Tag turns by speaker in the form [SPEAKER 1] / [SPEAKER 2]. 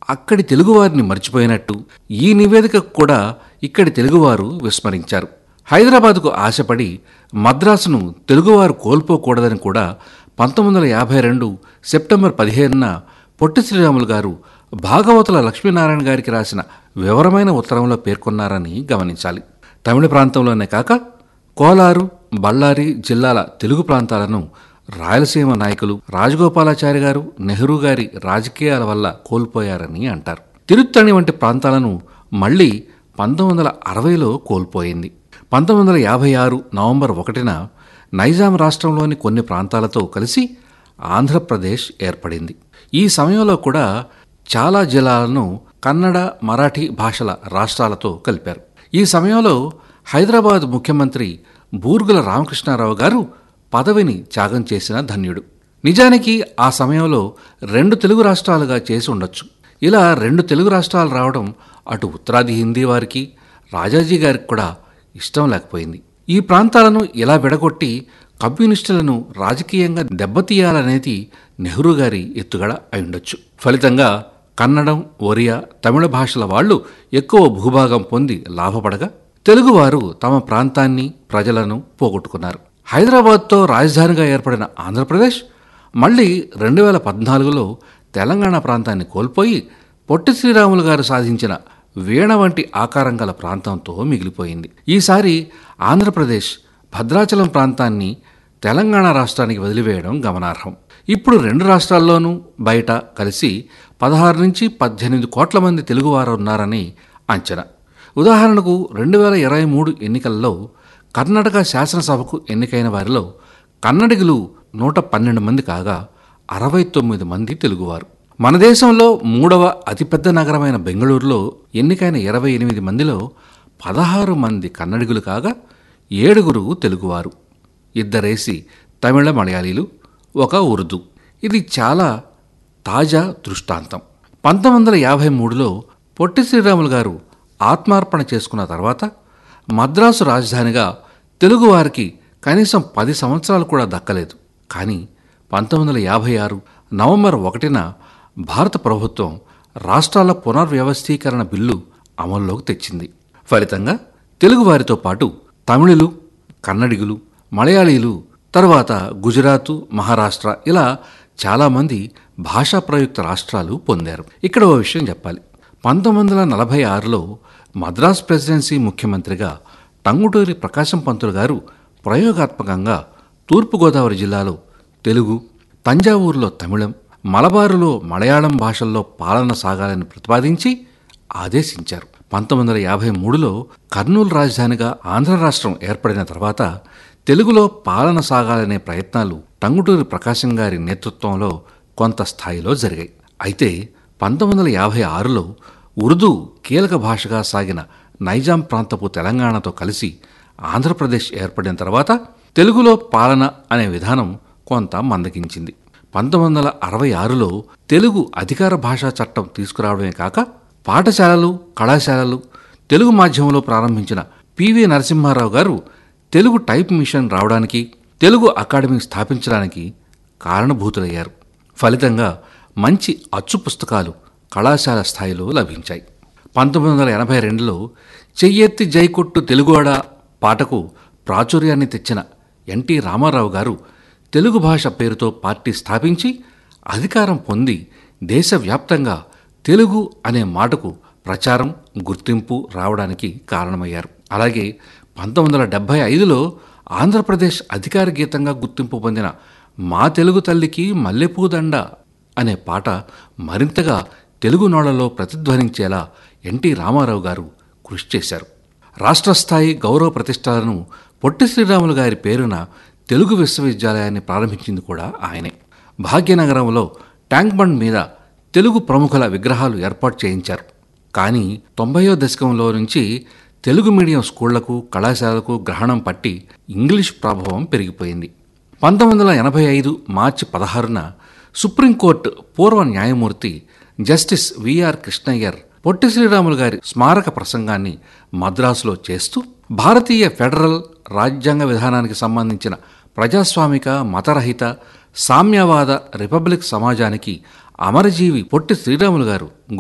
[SPEAKER 1] అక్కడి తెలుగువారిని మర్చిపోయినట్టు ఈ నివేదికకు కూడా ఇక్కడి తెలుగువారు విస్మరించారు హైదరాబాదుకు ఆశపడి మద్రాసును తెలుగువారు కోల్పోకూడదని కూడా పంతొమ్మిది వందల యాభై రెండు సెప్టెంబర్ పదిహేనున పొట్టి శ్రీరాములు గారు భాగవతుల లక్ష్మీనారాయణ గారికి రాసిన వివరమైన ఉత్తరంలో పేర్కొన్నారని గమనించాలి తమిళ ప్రాంతంలోనే కాక కోలారు బళ్ళారి జిల్లాల తెలుగు ప్రాంతాలను రాయలసీమ నాయకులు రాజగోపాలాచారి గారు నెహ్రూ గారి రాజకీయాల వల్ల కోల్పోయారని అంటారు తిరుత్తణి వంటి ప్రాంతాలను మళ్లీ పంతొమ్మిది వందల అరవైలో కోల్పోయింది పంతొమ్మిది వందల యాభై ఆరు నవంబర్ ఒకటిన నైజాం రాష్ట్రంలోని కొన్ని ప్రాంతాలతో కలిసి ఆంధ్రప్రదేశ్ ఏర్పడింది ఈ సమయంలో కూడా చాలా జిల్లాలను కన్నడ మరాఠీ భాషల రాష్ట్రాలతో కలిపారు ఈ సమయంలో హైదరాబాద్ ముఖ్యమంత్రి బూర్గుల రామకృష్ణారావు గారు పదవిని త్యాగం చేసిన ధన్యుడు నిజానికి ఆ సమయంలో రెండు తెలుగు రాష్ట్రాలుగా చేసి ఉండొచ్చు ఇలా రెండు తెలుగు రాష్ట్రాలు రావడం అటు ఉత్తరాది హిందీ వారికి రాజాజీ గారికి కూడా ఇష్టం లేకపోయింది ఈ ప్రాంతాలను ఇలా విడగొట్టి కమ్యూనిస్టులను రాజకీయంగా దెబ్బతీయాలనేది నెహ్రూ గారి ఎత్తుగడ అయిండొచ్చు ఫలితంగా కన్నడం ఒరియా తమిళ భాషల వాళ్ళు ఎక్కువ భూభాగం పొంది లాభపడగా తెలుగువారు తమ ప్రాంతాన్ని ప్రజలను పోగొట్టుకున్నారు హైదరాబాద్తో రాజధానిగా ఏర్పడిన ఆంధ్రప్రదేశ్ మళ్ళీ రెండు వేల పద్నాలుగులో తెలంగాణ ప్రాంతాన్ని కోల్పోయి పొట్టి శ్రీరాములు గారు సాధించిన వీణ వంటి ఆకారం గల ప్రాంతంతో మిగిలిపోయింది ఈసారి ఆంధ్రప్రదేశ్ భద్రాచలం ప్రాంతాన్ని తెలంగాణ రాష్ట్రానికి వదిలివేయడం గమనార్హం ఇప్పుడు రెండు రాష్ట్రాల్లోనూ బయట కలిసి పదహారు నుంచి పద్దెనిమిది కోట్ల మంది తెలుగువారు ఉన్నారని అంచనా ఉదాహరణకు రెండు వేల ఇరవై మూడు ఎన్నికల్లో కర్ణాటక శాసనసభకు ఎన్నికైన వారిలో కన్నడిగులు నూట పన్నెండు మంది కాగా అరవై తొమ్మిది మంది తెలుగువారు మన దేశంలో మూడవ అతిపెద్ద నగరమైన బెంగళూరులో ఎన్నికైన ఇరవై ఎనిమిది మందిలో పదహారు మంది కన్నడిగులు కాగా ఏడుగురు తెలుగువారు ఇద్దరేసి తమిళ మలయాళీలు ఒక ఉర్దూ ఇది చాలా తాజా దృష్టాంతం పంతొమ్మిది వందల యాభై మూడులో పొట్టి శ్రీరాములు గారు ఆత్మార్పణ చేసుకున్న తర్వాత మద్రాసు రాజధానిగా తెలుగువారికి కనీసం పది సంవత్సరాలు కూడా దక్కలేదు కానీ పంతొమ్మిది వందల యాభై ఆరు నవంబర్ ఒకటిన భారత ప్రభుత్వం రాష్ట్రాల పునర్వ్యవస్థీకరణ బిల్లు అమల్లోకి తెచ్చింది ఫలితంగా తెలుగువారితో పాటు తమిళులు కన్నడిగులు మలయాళీలు తరువాత గుజరాత్ మహారాష్ట్ర ఇలా చాలామంది భాషా ప్రయుక్త రాష్ట్రాలు పొందారు ఇక్కడ ఓ విషయం చెప్పాలి పంతొమ్మిది వందల నలభై ఆరులో మద్రాస్ ప్రెసిడెన్సీ ముఖ్యమంత్రిగా టంగుటూరి ప్రకాశం పంతులు గారు ప్రయోగాత్మకంగా తూర్పుగోదావరి జిల్లాలో తెలుగు తంజావూరులో తమిళం మలబారులో మలయాళం భాషల్లో పాలన సాగాలని ప్రతిపాదించి ఆదేశించారు పంతొమ్మిది వందల యాభై మూడులో కర్నూలు రాజధానిగా ఆంధ్ర రాష్ట్రం ఏర్పడిన తర్వాత తెలుగులో పాలన సాగాలనే ప్రయత్నాలు టంగుటూరి ప్రకాశం గారి నేతృత్వంలో కొంత స్థాయిలో జరిగాయి అయితే పంతొమ్మిది వందల యాభై ఆరులో ఉర్దూ కీలక భాషగా సాగిన నైజాం ప్రాంతపు తెలంగాణతో కలిసి ఆంధ్రప్రదేశ్ ఏర్పడిన తర్వాత తెలుగులో పాలన అనే విధానం కొంత మందగించింది పంతొమ్మిది వందల అరవై ఆరులో తెలుగు అధికార భాషా చట్టం తీసుకురావడమే కాక పాఠశాలలు కళాశాలలు తెలుగు మాధ్యమంలో ప్రారంభించిన పివి నరసింహారావు గారు తెలుగు టైప్ మిషన్ రావడానికి తెలుగు అకాడమీ స్థాపించడానికి కారణభూతులయ్యారు ఫలితంగా మంచి అచ్చు పుస్తకాలు కళాశాల స్థాయిలో లభించాయి పంతొమ్మిది వందల ఎనభై రెండులో చెయ్యెత్తి జైకొట్టు తెలుగువాడ పాటకు ప్రాచుర్యాన్ని తెచ్చిన ఎన్టీ రామారావు గారు తెలుగు భాష పేరుతో పార్టీ స్థాపించి అధికారం పొంది దేశవ్యాప్తంగా తెలుగు అనే మాటకు ప్రచారం గుర్తింపు రావడానికి కారణమయ్యారు అలాగే పంతొమ్మిది వందల డెబ్భై ఐదులో ఆంధ్రప్రదేశ్ అధికార గీతంగా గుర్తింపు పొందిన మా తెలుగు తల్లికి మల్లెపూదండ అనే పాట మరింతగా తెలుగు నోళ్లలో ప్రతిధ్వనించేలా ఎన్టీ రామారావు గారు కృషి చేశారు రాష్ట్ర స్థాయి గౌరవ ప్రతిష్టలను పొట్టి శ్రీరాములు గారి పేరున తెలుగు విశ్వవిద్యాలయాన్ని ప్రారంభించింది కూడా ఆయనే భాగ్యనగరంలో ట్యాంక్ బండ్ మీద తెలుగు ప్రముఖుల విగ్రహాలు ఏర్పాటు చేయించారు కానీ తొంభయో దశకంలో నుంచి తెలుగు మీడియం స్కూళ్లకు కళాశాలకు గ్రహణం పట్టి ఇంగ్లీష్ ప్రభావం పెరిగిపోయింది పంతొమ్మిది వందల ఎనభై ఐదు మార్చి పదహారున సుప్రీంకోర్టు పూర్వ న్యాయమూర్తి జస్టిస్ విఆర్ కృష్ణయ్యర్ పొట్టి శ్రీరాములు గారి స్మారక ప్రసంగాన్ని మద్రాసులో చేస్తూ భారతీయ ఫెడరల్ రాజ్యాంగ విధానానికి సంబంధించిన ప్రజాస్వామిక మతరహిత సామ్యవాద రిపబ్లిక్ సమాజానికి అమరజీవి పొట్టి శ్రీరాములు గారు